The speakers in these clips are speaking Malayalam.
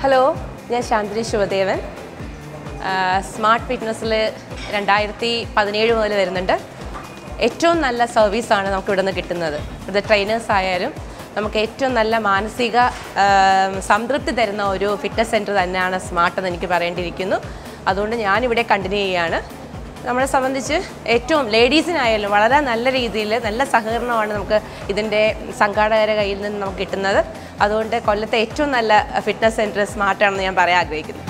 ഹലോ ഞാൻ ശാന്തിനി ശിവദേവൻ സ്മാർട്ട് ഫിറ്റ്നസ്സിൽ രണ്ടായിരത്തി പതിനേഴ് മുതൽ വരുന്നുണ്ട് ഏറ്റവും നല്ല സർവീസാണ് നമുക്ക് ഇവിടെ നിന്ന് കിട്ടുന്നത് ഇവിടുത്തെ ട്രെയിനേഴ്സ് ആയാലും നമുക്ക് ഏറ്റവും നല്ല മാനസിക ആ, സംതൃപ്തി തരുന്ന ഒരു ഫിറ്റ്നസ് സെൻറ്റർ തന്നെയാണ് സ്മാർട്ട് എന്ന് എനിക്ക് പറയേണ്ടിയിരിക്കുന്നു അതുകൊണ്ട് ഞാനിവിടെ കണ്ടിന്യൂ ചെയ്യുകയാണ് നമ്മളെ സംബന്ധിച്ച് ഏറ്റവും ലേഡീസിനായാലും വളരെ നല്ല രീതിയിൽ നല്ല സഹകരണമാണ് നമുക്ക് ഇതിൻ്റെ സംഘാടകരുടെ കയ്യിൽ നിന്ന് നമുക്ക് കിട്ടുന്നത് അതുകൊണ്ട് കൊല്ലത്തെ ഏറ്റവും നല്ല ഫിറ്റ്നസ് സെൻറ്റർ സ്മാർട്ടാണെന്ന് ഞാൻ പറയാൻ ആഗ്രഹിക്കുന്നു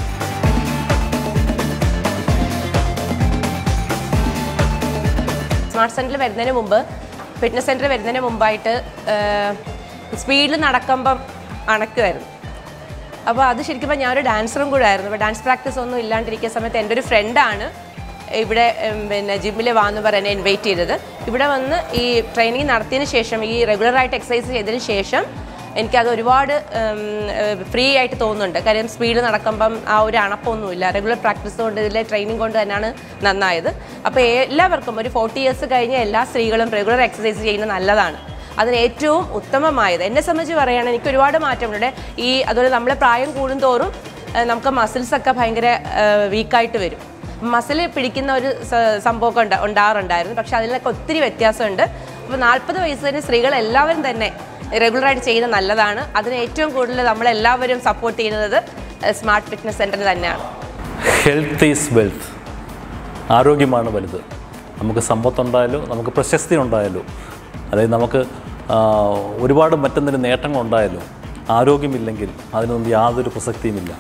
സ്മാർട്ട് സെൻറ്ററിൽ വരുന്നതിന് മുമ്പ് ഫിറ്റ്നസ് സെൻറ്റർ വരുന്നതിന് മുമ്പായിട്ട് സ്പീഡിൽ നടക്കുമ്പം അണക്കുമായിരുന്നു അപ്പോൾ അത് ശരിക്കും പറഞ്ഞാൽ ഞാനൊരു ഡാൻസറും കൂടെ ആയിരുന്നു അപ്പോൾ ഡാൻസ് പ്രാക്ടീസ് ഒന്നും ഇല്ലാണ്ടിരിക്കുന്ന സമയത്ത് എൻ്റെ ഒരു ഫ്രണ്ടാണ് ഇവിടെ ഉം, പിന്നെ ജിമ്മിൽ വാന്ന് പറഞ്ഞ് എന്നെ ഇൻവൈറ്റ് ചെയ്തത് ഇവിടെ വന്ന് ഈ ട്രെയിനിങ് നടത്തിയതിന് ശേഷം ഈ റെഗുലറായിട്ട് എക്സസൈസ് ചെയ്തതിന് ശേഷം എനിക്കത് ഒരുപാട് ഫ്രീ ആയിട്ട് തോന്നുന്നുണ്ട് കാര്യം സ്പീഡ് നടക്കുമ്പം ആ ഒരു അണപ്പൊന്നുമില്ല റെഗുലർ പ്രാക്ടീസ് കൊണ്ട് ഇതിലെ ട്രെയിനിങ് കൊണ്ട് തന്നെയാണ് നന്നായത് അപ്പോൾ എല്ലാവർക്കും ഒരു ഫോർട്ടി ഇയേഴ്സ് കഴിഞ്ഞ എല്ലാ സ്ത്രീകളും റെഗുലർ എക്സസൈസ് ചെയ്യുന്നത് നല്ലതാണ് അതിന് ഏറ്റവും ഉത്തമമായത് എന്നെ സംബന്ധിച്ച് പറയുകയാണെങ്കിൽ എനിക്ക് ഒരുപാട് മാറ്റങ്ങളുണ്ട് ഈ അതുപോലെ നമ്മളെ പ്രായം കൂടുന്തോറും ഏഹ്, നമുക്ക് മസിൽസ് ഒക്കെ ഭയങ്കര വീക്കായിട്ട് വരും മസിൽ പിടിക്കുന്ന ഒരു സ- സംഭവമൊക്കെ ഉണ്ടാ ഉണ്ടാറുണ്ടായിരുന്നു പക്ഷെ അതിലൊക്കെ ഒത്തിരി വ്യത്യാസമുണ്ട് അപ്പോൾ നാൽപ്പത് വയസ്സ് തന്നെ സ്ത്രീകൾ എല്ലാവരും തന്നെ റെഗുലറായിട്ട് ചെയ്യുന്നത് നല്ലതാണ് അതിന് ഏറ്റവും കൂടുതൽ നമ്മളെല്ലാവരും സപ്പോർട്ട് ചെയ്യുന്നത് സ്മാർട്ട് ഫിറ്റ്നസ് സെൻറ്റർ തന്നെയാണ് ഹെൽത്ത് ഈസ് വെൽത്ത് ആരോഗ്യമാണ് വലുത് നമുക്ക് സമ്പത്തുണ്ടായാലോ നമുക്ക് പ്രശസ്തി ഉണ്ടായാലോ അതായത് നമുക്ക് ആ, ഒരുപാട് മറ്റെന്തെങ്കിലും നേട്ടങ്ങളുണ്ടായാലോ ആരോഗ്യമില്ലെങ്കിൽ അതിനൊന്നും യാതൊരു പ്രസക്തിയുമില്ല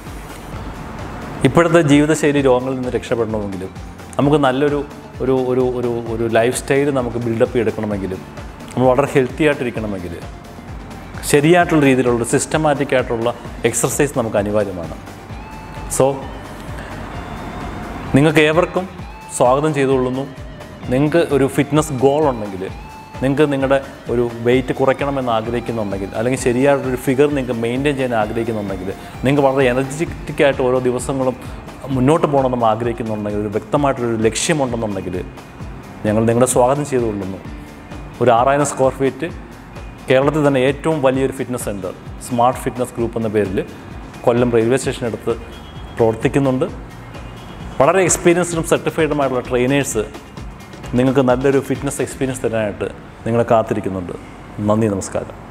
ഇപ്പോഴത്തെ ജീവിതശൈലി രോഗങ്ങളിൽ നിന്ന് രക്ഷപ്പെടണമെങ്കിലും നമുക്ക് നല്ലൊരു ഒരു ഒരു ഒരു ഒരു ലൈഫ് സ്റ്റൈൽ നമുക്ക് ബിൽഡപ്പ് ചെയ്തെടുക്കണമെങ്കിലും നമ്മൾ വളരെ ഹെൽത്തി ആയിട്ടിരിക്കണമെങ്കിൽ ശരിയായിട്ടുള്ള രീതിയിലുള്ള സിസ്റ്റമാറ്റിക് ആയിട്ടുള്ള എക്സർസൈസ് നമുക്ക് അനിവാര്യമാണ് സോ നിങ്ങൾക്ക് ഏവർക്കും സ്വാഗതം ചെയ്തുകൊള്ളുന്നു നിങ്ങൾക്ക് ഒരു ഫിറ്റ്നസ് ഗോൾ ഉണ്ടെങ്കിൽ നിങ്ങൾക്ക് നിങ്ങളുടെ ഒരു വെയിറ്റ് കുറയ്ക്കണമെന്ന് ആഗ്രഹിക്കുന്നുണ്ടെങ്കിൽ അല്ലെങ്കിൽ ശരിയായിട്ടൊരു ഫിഗർ നിങ്ങൾക്ക് മെയിൻറ്റെയിൻ ചെയ്യാൻ ആഗ്രഹിക്കുന്നുണ്ടെങ്കിൽ നിങ്ങൾക്ക് വളരെ എനർജറ്റിക് ആയിട്ട് ഓരോ ദിവസങ്ങളും മുന്നോട്ട് പോകണമെന്ന് ആഗ്രഹിക്കുന്നുണ്ടെങ്കിൽ ഒരു വ്യക്തമായിട്ടൊരു ലക്ഷ്യമുണ്ടെന്നുണ്ടെങ്കിൽ ഞങ്ങൾ നിങ്ങളെ സ്വാഗതം ചെയ്തുകൊള്ളുന്നു ഒരു ആറായിരം സ്ക്വയർ ഫീറ്റ് കേരളത്തിൽ തന്നെ ഏറ്റവും വലിയൊരു fitness centre smart fitness group എന്ന പേരിൽ കൊല്ലം റെയിൽവേ സ്റ്റേഷനടുത്ത് പ്രവർത്തിക്കുന്നുണ്ട് വളരെ എക്സ്പീരിയൻസ്ഡും സർട്ടിഫൈഡുമായിട്ടുള്ള ട്രെയിനേഴ്സ് നിങ്ങൾക്ക് നല്ലൊരു ഫിറ്റ്നസ് എക്സ്പീരിയൻസ് തരാനായിട്ട് നിങ്ങളെ കാത്തിരിക്കുന്നുണ്ട് നന്ദി നമസ്കാരം